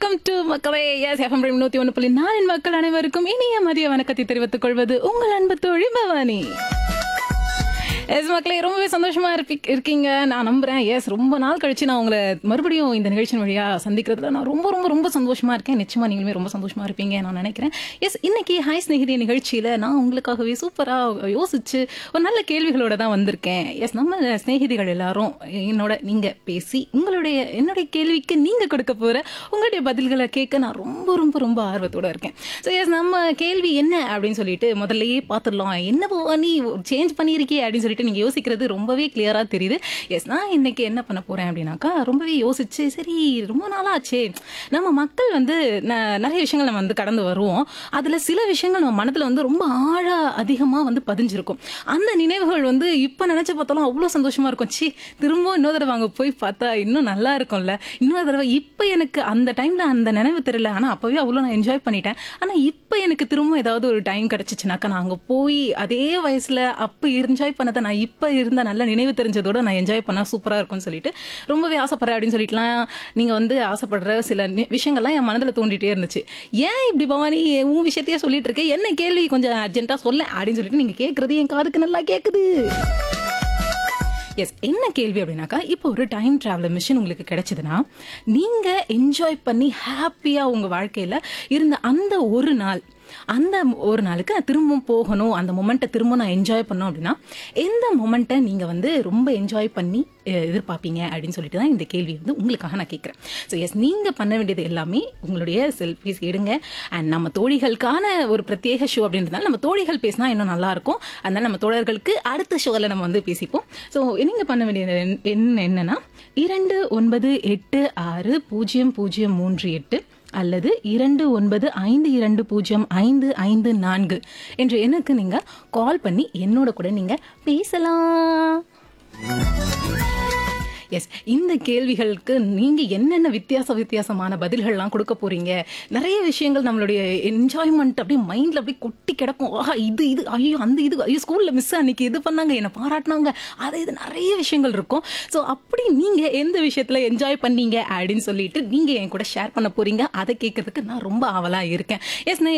welcome to மக்களே S FM நூத்தி ஒன்று புள்ளி நாலின் மக்கள் அனைவருக்கும் இனிய மதிய வணக்கத்தை தெரிவித்துக் கொள்வது உங்கள் அன்பு தோழி பவானி எஸ் மக்களே ரொம்பவே சந்தோஷமா இருப்பி இருக்கீங்க நான் நம்புறேன் எஸ் ரொம்ப நாள் கழிச்சு நான் உங்களை மறுபடியும் இந்த நிகழ்ச்சியின் வழியா சந்திக்கிறதுல நான் ரொம்ப ரொம்ப ரொம்ப சந்தோஷமா இருக்கேன் நிச்சயமா நீங்களுமே ரொம்ப சந்தோஷமா இருப்பீங்க நான் நினைக்கிறேன் எஸ் இன்னைக்கு ஹாய் ஸ்நேகிதி நிகழ்ச்சியில நான் உங்களுக்காகவே சூப்பரா யோசிச்சு ஒரு நல்ல கேள்விகளோட தான் வந்திருக்கேன் எஸ் நம்ம ஸ்நேகிதிகள் எல்லாரும் என்னோட நீங்க பேசி உங்களுடைய என்னுடைய கேள்விக்கு நீங்க கொடுக்க போற உங்களுடைய பதில்களை கேட்க நான் ரொம்ப ரொம்ப ரொம்ப ஆர்வத்தோட இருக்கேன் ஸோ எஸ் நம்ம கேள்வி என்ன அப்படின்னு சொல்லிட்டு முதல்லயே பார்த்துடலாம் என்ன பவானி சேஞ்ச் பண்ணியிருக்கே அப்படின்னு சொல்லிட்டு நீங்க யோசிக்கிறது ரொம்பவே கிளியரா தெரியுது எஸ் நான் இன்னைக்கு என்ன பண்ண போறேன் அப்படின்னாக்கா ரொம்பவே யோசிச்சு சரி ரொம்ப நாளாச்சே நம்ம மக்கள் வந்து ந- நிறைய விஷயங்கள் நம்ம வந்து கடந்து வருவோம் அதுல சில விஷயங்கள் நம்ம மனதுல வந்து ரொம்ப ஆழ அதிகமா வந்து பதிஞ்சிருக்கும் அந்த நினைவுகள் வந்து இப்ப நினைச்சு பார்த்தாலும் அவ்வளவு சந்தோஷமா இருக்கும் சி திரும்ப இன்னொரு தடவை அங்க போய் பார்த்தா இன்னும் நல்லா இருக்கும்ல இன்னொரு தடவை இப்ப எனக்கு அந்த டைம்ல அந்த நினைவு தெரியல ஆனா அப்பவே அவ்வளவு நான் என்ஜாய் பண்ணிட்டேன் ஆனா இப்ப எனக்கு திரும்ப ஏதாவது ஒரு டைம் கிடைச்சிச்சுனாக்கா நான் அங்க போய் அதே வயசுல அப்ப என்ஜாய் பண்ணதை நான் இப்ப இருந்த நல்ல நினைவு தெரிஞ்சதோட நான் என்ஜாய் பண்ணா சூப்பரா இருக்கும்னு சொல்லிட்டு ரொம்பவே ஆசைப்படுறேன் அப்படின்னு சொல்லிட்டுலாம் நீங்க வந்து ஆசைப்படுற சில நி- விஷயங்கள்லாம் என் மனதுல தோண்டிட்டே இருந்துச்சு ஏன் இப்படி பவானி உன் விஷயத்தையே சொல்லிட்டு இருக்க என்ன கேள்வி கொஞ்சம் அர்ஜென்ட்டா சொல்ல அப்படின்னு சொல்லிட்டு நீங்க கேட்கறது என் காதுக்கு நல்லா கேக்குது எஸ் என்ன கேள்வி அப்படின்னாக்கா இப்போ ஒரு டைம் டிராவலர் மிஷின் உங்களுக்கு கிடைச்சதுன்னா நீங்க என்ஜாய் பண்ணி ஹாப்பியா உங்க வாழ்க்கையில இருந்த அந்த ஒரு நாள் அந்த ஒரு நாளுக்கு நான் திரும்பவும் போகணும் அந்த மொமெண்ட்டை திரும்ப நான் என்ஜாய் பண்ணோம் அப்படின்னா எந்த மொமெண்ட்டை நீங்க வந்து ரொம்ப என்ஜாய் பண்ணி அஹ், எதிர்பார்ப்பீங்க அப்படின்னு சொல்லிட்டு தான் இந்த கேள்வி வந்து உங்களுக்காக நான் கேட்குறேன் ஸோ எஸ் நீங்க பண்ண வேண்டியது எல்லாமே உங்களுடைய செல்ஃபிஸ் எடுங்க அண்ட் நம்ம தோழிகளுக்கான ஒரு பிரத்யேக ஷோ அப்படின்றதுனால நம்ம தோழிகள் பேசினா இன்னும் நல்லா இருக்கும் அதனால நம்ம தோழர்களுக்கு அடுத்த ஷோவில் நம்ம வந்து பேசிப்போம் ஸோ நீங்க பண்ண வேண்டியது என்ன- என்ன என்னன்னா இரண்டு ஒன்பது எட்டு ஆறு பூஜ்ஜியம் பூஜ்ஜியம் மூன்று எட்டு அல்லது இரண்டு ஒன்பது ஐந்து இரண்டு பூஜ்ஜியம் ஐந்து ஐந்து நான்கு என்ற எண்ணுக்கு நீங்க கால் பண்ணி என்னோட கூட நீங்க பேசலாம் எஸ் இந்த கேள்விகளுக்கு நீங்க என்னென்ன வித்தியாச வித்தியாசமான பதில்கள்லாம் கொடுக்க போறீங்க நிறைய விஷயங்கள் நம்மளுடைய என்ஜாய்மெண்ட் அப்படியே மைண்ட்ல அப்படியே கொட்டி கிடக்கும் ஆஹா இது இது ஐயோ அந்த இது ஐயோ ஸ்கூல்ல மிஸ் அன்னைக்கு இது பண்ணாங்க என்ன பாராட்டினாங்க அது இது நிறைய விஷயங்கள் இருக்கும் ஸோ அப்படி நீங்க எந்த விஷயத்துல என்ஜாய் பண்ணீங்க அப்படின்னு சொல்லிட்டு நீங்க என் கூட ஷேர் பண்ண போறீங்க அதை கேட்கறதுக்கு நான் ரொம்ப ஆவலா இருக்கேன் எஸ்